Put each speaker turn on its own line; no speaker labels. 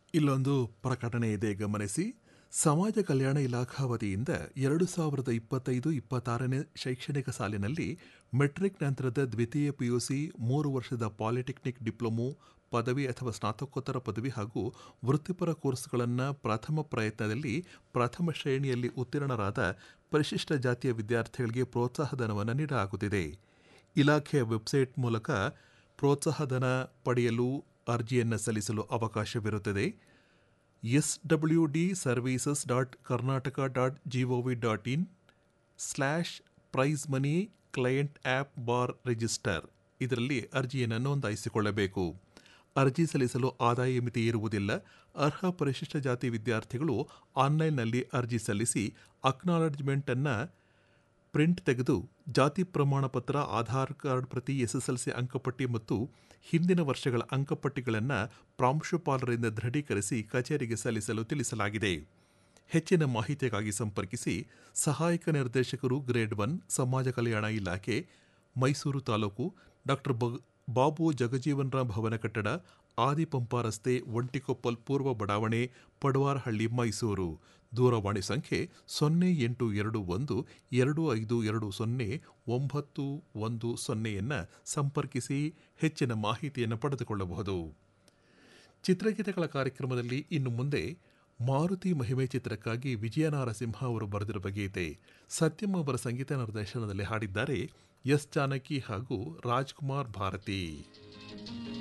ಇಲ್ಲೊಂದು ಪ್ರಕಟಣೆ ಇದೆ ಗಮನಿಸಿ ಸಮಾಜ ಕಲ್ಯಾಣ ಇಲಾಖಾ ವತಿಯಿಂದ ಎರಡು ಸಾವಿರದ ಇಪ್ಪತ್ತೈದು ಇಪ್ಪತ್ತಾರನೇ ಶೈಕ್ಷಣಿಕ ಸಾಲಿನಲ್ಲಿ ಮೆಟ್ರಿಕ್ ನಂತರದ ದ್ವಿತೀಯ ಪಿಯುಸಿ ಮೂರು ವರ್ಷದ ಪಾಲಿಟೆಕ್ನಿಕ್ ಡಿಪ್ಲೊಮೊ ಪದವಿ ಅಥವಾ ಸ್ನಾತಕೋತ್ತರ ಪದವಿ ಹಾಗೂ ವೃತ್ತಿಪರ ಕೋರ್ಸ್ಗಳನ್ನು ಪ್ರಥಮ ಪ್ರಯತ್ನದಲ್ಲಿ ಪ್ರಥಮ ಶ್ರೇಣಿಯಲ್ಲಿ ಉತ್ತೀರ್ಣರಾದ ಪರಿಶಿಷ್ಟ ಜಾತಿಯ ವಿದ್ಯಾರ್ಥಿಗಳಿಗೆ ಪ್ರೋತ್ಸಾಹಧನವನ್ನು ನೀಡಲಾಗುತ್ತಿದೆ ಇಲಾಖೆಯ ವೆಬ್ಸೈಟ್ ಮೂಲಕ ಪ್ರೋತ್ಸಾಹಧನ ಪಡೆಯಲು ಅರ್ಜಿಯನ್ನು ಸಲ್ಲಿಸಲು ಅವಕಾಶವಿರುತ್ತದೆ S W D services dot Karnataka dot G O V dot in slash prize money client app bar register ಇದರಲ್ಲಿ ಅರ್ಜಿಯನ್ನು ನೋಂದಾಯಿಸಿಕೊಳ್ಳಬೇಕು ಅರ್ಜಿ ಸಲ್ಲಿಸಲು ಆದಾಯ ಮಿತಿ ಇರುವುದಿಲ್ಲ ಅರ್ಹ ಪರಿಶಿಷ್ಟ ಜಾತಿ ವಿದ್ಯಾರ್ಥಿಗಳು ಆನ್ಲೈನ್ನಲ್ಲಿ ಅರ್ಜಿ ಸಲ್ಲಿಸಿ ಅಕ್ನಾಲಜ್ಮೆಂಟ್ ಅನ್ನು ಪ್ರಿಂಟ್ ತೆಗೆದು ಜಾತಿ ಪ್ರಮಾಣ ಪತ್ರ ಆಧಾರ್ ಕಾರ್ಡ್ ಪ್ರತಿ ಎಸ್ಎಸ್ಎಲ್ಸಿ ಅಂಕಪಟ್ಟಿ ಮತ್ತು ಹಿಂದಿನ ವರ್ಷಗಳ ಅಂಕಪಟ್ಟಿಗಳನ್ನು ಪ್ರಾಂಶುಪಾಲರಿಂದ ದೃಢೀಕರಿಸಿ ಕಚೇರಿಗೆ ಸಲ್ಲಿಸಲು ತಿಳಿಸಲಾಗಿದೆ ಹೆಚ್ಚಿನ ಮಾಹಿತಿಗಾಗಿ ಸಂಪರ್ಕಿಸಿ ಸಹಾಯಕ ನಿರ್ದೇಶಕರು ಗ್ರೇಡ್ ಒನ್ ಸಮಾಜ ಕಲ್ಯಾಣ ಇಲಾಖೆ ಮೈಸೂರು ತಾಲೂಕು ಡಾಕ್ಟರ್ ಬಾಬು ಜಗಜೀವನ್ ರಾಮ್ ಭವನ ಕಟ್ಟಡ ಆದಿಪಂಪ ರಸ್ತೆ ಒಂಟಿಕೊಪ್ಪಲ್ ಪೂರ್ವ ಬಡಾವಣೆ ಪಡವಾರಹಳ್ಳಿ ಮೈಸೂರು ದೂರವಾಣಿ ಸಂಖ್ಯೆ ಸೊನ್ನೆ ಎಂಟು ಎರಡು ಒಂದು ಎರಡು ಐದು ಎರಡು ಸೊನ್ನೆ ಒಂಬತ್ತು ಒಂದು ಸೊನ್ನೆಯನ್ನು ಸಂಪರ್ಕಿಸಿ ಹೆಚ್ಚಿನ ಮಾಹಿತಿಯನ್ನು ಪಡೆದುಕೊಳ್ಳಬಹುದು ಚಿತ್ರಗೀತೆಗಳ ಕಾರ್ಯಕ್ರಮದಲ್ಲಿ ಇನ್ನು ಮುಂದೆ ಮಾರುತಿ ಮಹಿಮೆ ಚಿತ್ರಕ್ಕಾಗಿ ವಿಜಯ ನಾರಸಿಂಹ ಅವರು ಬರೆದಿರುವ ಗೀತೆ ಸತ್ಯಂ ಅವರ ಸಂಗೀತ ನಿರ್ದೇಶನದಲ್ಲಿ ಹಾಡಿದ್ದಾರೆ ಎಸ್ ಜಾನಕಿ ಹಾಗೂ ರಾಜ್ಕುಮಾರ್ ಭಾರತಿ